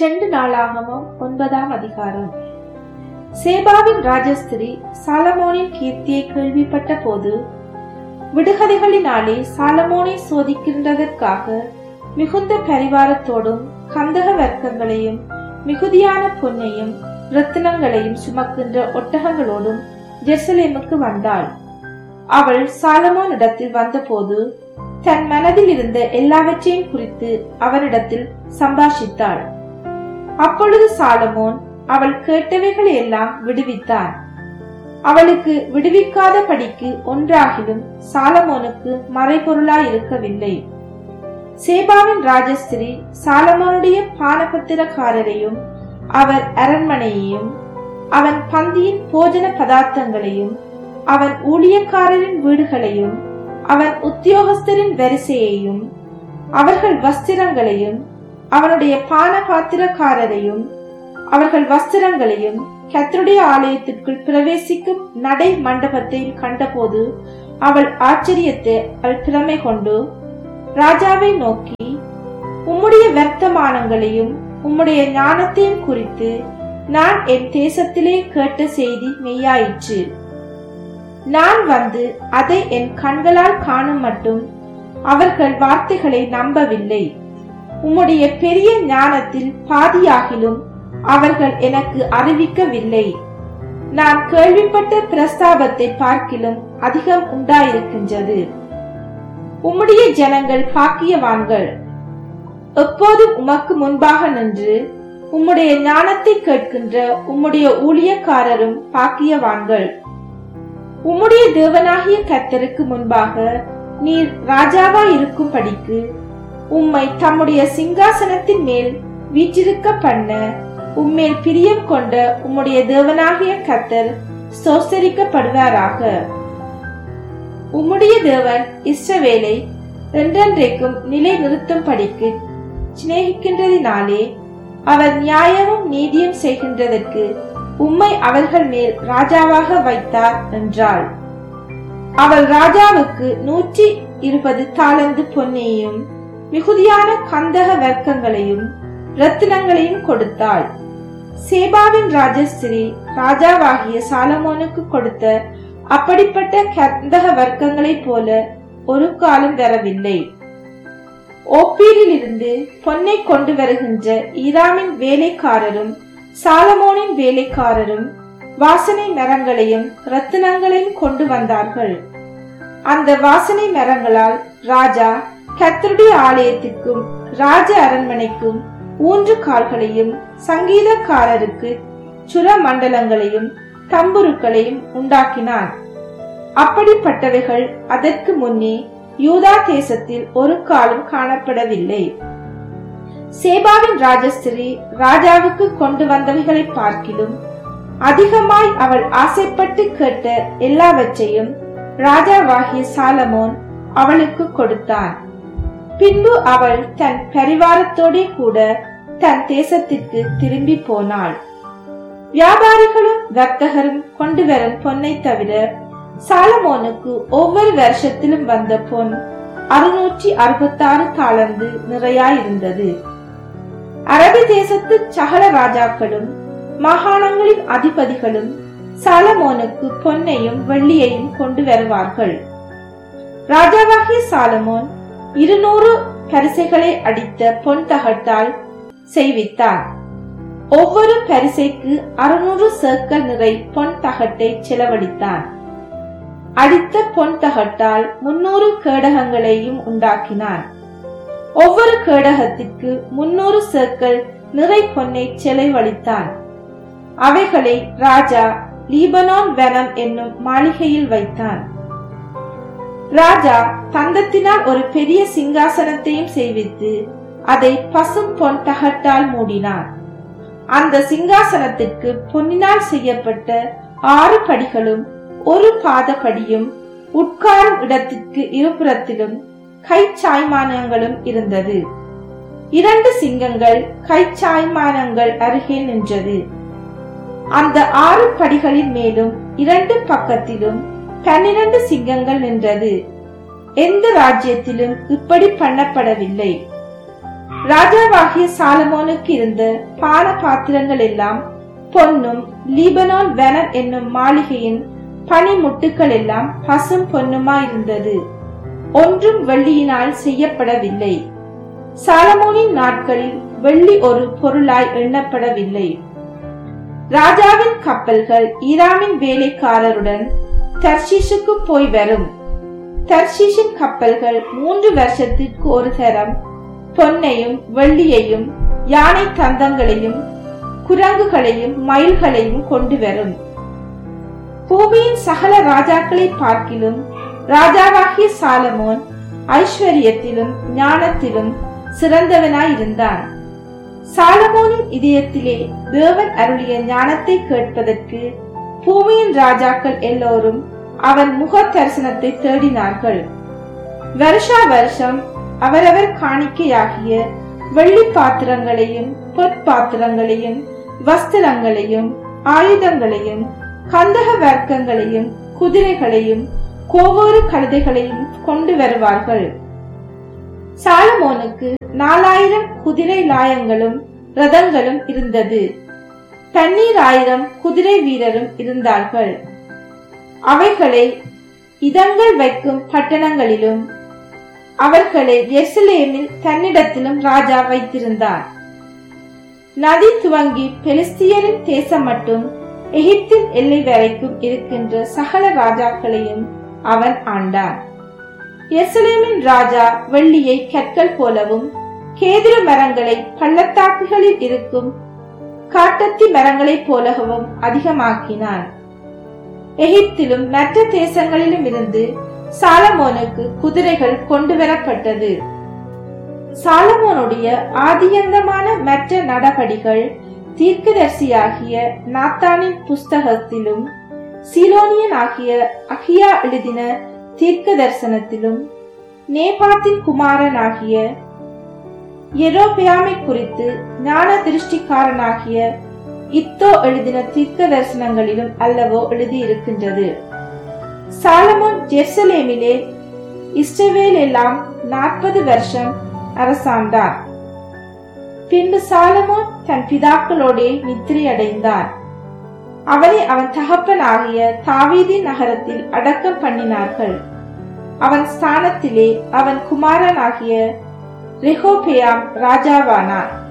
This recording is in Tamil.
செண்டு நாளாகமம் ஒன்பதாம் அதிகாரம் சேபாவின் ராஜஸ்திரி சாலமோனின் கீர்த்தியை கேள்விப்பட்ட போது விடுகதைகளினாலே சாலமோனை சோதிக்கின்றதற்காக மிகுந்த பரிவாரத்தோடும் கந்தக வர்க்கங்களையும் மிகுதியான பொன்னையும் ரத்தினங்களையும் சுமக்கின்ற ஒட்டகங்களோடும் ஜெருசலேமுக்கு வந்தாள் அவள் சாலமோனிடத்தில் வந்தபோது தன் மனதில் இருந்த எல்லாவற்றையும் குறித்து அவனிடத்தில் சம்பாஷித்தாள் அப்பொழுது சாலமோன் அவள் கேட்டவைகளை எல்லாம் விடுவித்தான் அவளுக்கு விடுவிக்காத படிக்கு ஒன்றாகிலும் சாலமோனுக்கு மறைபொருளாய் இருக்கவில்லை சேபாவின் ராஜஸ்திரி சாலமோனுடைய பானபத்திரக்காரரையும் அவர் அரண்மனையையும் அவன் பந்தியின் போஜன பதார்த்தங்களையும் அவன் ஊழியக்காரரின் வீடுகளையும் அவன் உத்தியோகஸ்தரின் வரிசையையும் அவர்கள் வஸ்திரங்களையும் அவனுடைய பான பாத்திரக்காரரையும் அவர்கள் வஸ்திரங்களையும் கத்தருடைய ஆலயத்திற்குள் பிரவேசிக்கும் நடை மண்டபத்தையும் கண்டபோது அவள் ஆச்சரியத்தை அவள் திறமை கொண்டு ராஜாவை நோக்கி உம்முடைய வர்த்தமானங்களையும் உம்முடைய ஞானத்தையும் குறித்து நான் என் தேசத்திலே கேட்ட செய்தி மெய்யாயிற்று நான் வந்து அதை என் கண்களால் காணும் மட்டும் அவர்கள் வார்த்தைகளை நம்பவில்லை உம்முடைய பெரிய ஞானத்தில் பாதியாகிலும் அவர்கள் எனக்கு அறிவிக்கவில்லை நான் கேள்விப்பட்ட பிரஸ்தாபத்தை பார்க்கிலும் அதிகம் உண்டாயிருக்கின்றது உம்முடைய ஜனங்கள் பாக்கியவான்கள் எப்போதும் உமக்கு முன்பாக நின்று உம்முடைய ஞானத்தை கேட்கின்ற உம்முடைய ஊழியக்காரரும் பாக்கியவான்கள் உம்முடைய தேவனாகிய கத்தருக்கு முன்பாக நீர் ராஜாவா இருக்கும்படிக்கு உம்மை தம்முடைய சிங்காசனத்தின் மேல் வீற்றிருக்க பண்ண உம்மேல் பிரியம் கொண்ட உம்முடைய தேவனாகிய கத்தர் ஸ்தோத்தரிக்கப்படுவாராக உம்முடைய தேவன் இஸ்ரவேலை என்றென்றைக்கும் நிலை நிறுத்தும் படிக்கு சிநேகிக்கின்றதினாலே அவர் நியாயமும் நீதியும் செய்கின்றதற்கு உம்மை அவர்கள் மேல் ராஜாவாக வைத்தார் என்றாள் அவள் ராஜாவுக்கு நூற்றி இருபது தாளந்து பொன்னையும் மிகுதியான கந்தக வர்க்கங்களையும் ரத்தினங்களையும் கொடுத்தாள் சேபாவின் ராஜஸ்திரி ராஜாவாகிய சாலமோனுக்கு கொடுத்த அப்படிப்பட்ட கந்தக வர்க்கங்களைப் போல ஒரு காலம் வரவில்லை ஓப்பீரில் இருந்து பொன்னை கொண்டு வருகின்ற ஈராமின் வேலைக்காரரும் சாலமோனின் வேலைக்காரரும் வாசனை மரங்களையும் ரத்தினங்களையும் கொண்டு வந்தார்கள் அந்த வாசனை மரங்களால் ராஜா கத்தருடைய ஆலயத்திற்கும் ராஜ அரண்மனைக்கும் ஊன்று கால்களையும் சங்கீதக்காரருக்கு சுர மண்டலங்களையும் தம்புருக்களையும் உண்டாக்கினான் அப்படிப்பட்டவைகள் அதற்கு முன்னே யூதா தேசத்தில் ஒரு காலம் காணப்படவில்லை சேபாவின் ராஜஸ்திரி ராஜாவுக்கு கொண்டு வந்தவைகளை பார்க்கிலும் அதிகமாய் அவள் ஆசைப்பட்டு கேட்ட எல்லாவற்றையும் ராஜாவாகிய சாலமோன் அவளுக்கு கொடுத்தான் பின்பு அவள் தன் பரிவாரத்தோடே கூட தன் தேசத்திற்கு திரும்பி போனாள் வியாபாரிகளும் வர்த்தகரும் கொண்டு வரும் பொன்னை தவிர சாலமோனுக்கு ஒவ்வொரு வருஷத்திலும் வந்த பொன் அறுநூற்றி அறுபத்தாறு தாளந்து நிறையாயிருந்தது அரபி தேசத்து சகல ராஜாக்களும் மாகாணங்களின் அதிபதிகளும் சாலமோனுக்கு பொன்னையும் வெள்ளியையும் கொண்டு வருவார்கள் ராஜாவாகிய சாலமோன் இருநூறு பரிசைகளை அடித்த பொன் தகட்டால் செய்வித்தான் ஒவ்வொரு பரிசைக்கு அறுநூறு சேக்கல் நிறை பொன் தகட்டை செலவழித்தான் அடித்த பொன் தகட்டால் முன்னூறு கேடகங்களையும் உண்டாக்கினான் ஒவ்வொரு கேடகத்திற்கு முன்னூறு சேக்கல் நிறை பொன்னை செலவழித்தான் அவைகளை ராஜா லீபனோன் வனம் என்னும் மாளிகையில் வைத்தான் ராஜா தந்தத்தினால் ஒரு பெரிய சிங்காசனத்தையும் செய்வித்து அதை பசும் பொன் தகட்டால் மூடினார் அந்த சிங்காசனத்திற்கு பொன்னினால் செய்யப்பட்ட ஆறு படிகளும் ஒரு பாதப்படியும் உட்காரும் இடத்திற்கு இருபுறத்திலும் கை சாய்மானங்களும் இருந்தது இரண்டு சிங்கங்கள் கை சாய்மானங்கள் அருகே நின்றது அந்த ஆறு படிகளின் மேலும் இரண்டு பக்கத்திலும் பன்னிரண்டு சிங்கங்கள் நின்றது எந்த ராஜ்யத்திலும் இப்படி பண்ணப்படவில்லை ராஜாவாகிய சாலமோனுக்கு இருந்த பான பாத்திரங்கள் எல்லாம் பொன்னும் லீபனான் வனம் என்னும் மாளிகையின் பனிமுட்டுக்கள் எல்லாம் பசும் பொன்னுமாயிருந்தது ஒன்றும் வெள்ளியினால் செய்யப்படவில்லை சாலமோனின் நாட்களில் வெள்ளி ஒரு பொருளாய் எண்ணப்படவில்லை ராஜாவின் கப்பல்கள் ஈராமின் வேலைக்காரருடன் தர்ஷீஷுக்கு போய் வரும் தர்ஷீஷின் கப்பல்கள் மூன்று வருஷத்திற்கு ஒரு தரம் பொன்னையும் வெள்ளியையும் யானை தந்தங்களையும் குரங்குகளையும் மயில்களையும் கொண்டு வரும் பூமியின் சகல ராஜாக்களை பார்க்கிலும் ராஜாவாகிய சாலமோன் ஐஸ்வர்யத்திலும் ஞானத்திலும் சிறந்தவனாயிருந்தான் சாலமோனின் இதயத்திலே தேவன் அருளிய ஞானத்தை கேட்பதற்கு பூமியின் ராஜாக்கள் எல்லோரும் அவன் முக தரிசனத்தை தேடினார்கள் வருஷா வருஷம் அவரவர் காணிக்கையாகிய வெள்ளி பாத்திரங்களையும் பொற்பாத்திரங்களையும் வஸ்திரங்களையும் ஆயுதங்களையும் கந்தக வர்க்கங்களையும் குதிரைகளையும் கோவேறு கழுதைகளையும் கொண்டு வருவார்கள் சாலமோனுக்கு நாலாயிரம் குதிரை லாயங்களும் ரதங்களும் இருந்தது பன்னீராயிரம் குதிரை வீரரும் இருந்தார்கள் அவைகளை இதங்கள் வைக்கும் பட்டணங்களிலும் அவர்களை எருசலேமில் தன்னிடத்திலும் ராஜா வைத்திருந்தார் நதி துவங்கி பெலிஸ்தியரின் தேசம் மட்டும் எகிப்தின் எல்லை வரைக்கும் இருக்கின்ற சகல ராஜாக்களையும் அவன் ஆண்டான் எருசலேமின் ராஜா வெள்ளியை கற்கள் போலவும் கேதுரு மரங்களை பள்ளத்தாக்குகளில் இருக்கும் காட்டத்தி மரங்களைப் போலவும் அதிகமாக்கினான் எகிப்திலும் மற்ற தேசங்களிலும் இருந்து சாலமோனுக்கு குதிரைகள் கொண்டு வரப்பட்டது சாலமோனுடைய ஆதியந்தமான மற்ற நடபடிகள் தீர்க்கதரிசியாகிய நாத்தானின் புஸ்தகத்திலும் சீலோனியன் ஆகிய அகியா எழுதின தீர்க்க தரிசனத்திலும் நேபாத்தின் குமாரனாகிய எரோபியாமை குறித்து ஞான திருஷ்டிக்காரனாகிய இத்தோ எழுதின தீர்க்க தரிசனங்களிலும் அல்லவோ எழுதியிருக்கின்றது சாலமோன் ஜெருசலேமிலே இஸ்ரவேல் எல்லாம் நாற்பது வருஷம் அரசாண்டார் பின்பு சாலமோன் தன் பிதாக்களோடே நித்திரை அடைந்தான் அவனை அவன் தகப்பனாகிய தாவீதி நகரத்தில் அடக்கம் பண்ணினார்கள் அவன் ஸ்தானத்திலே அவன் குமாரனாகிய ரெஹோபெயாம் ராஜாவானான்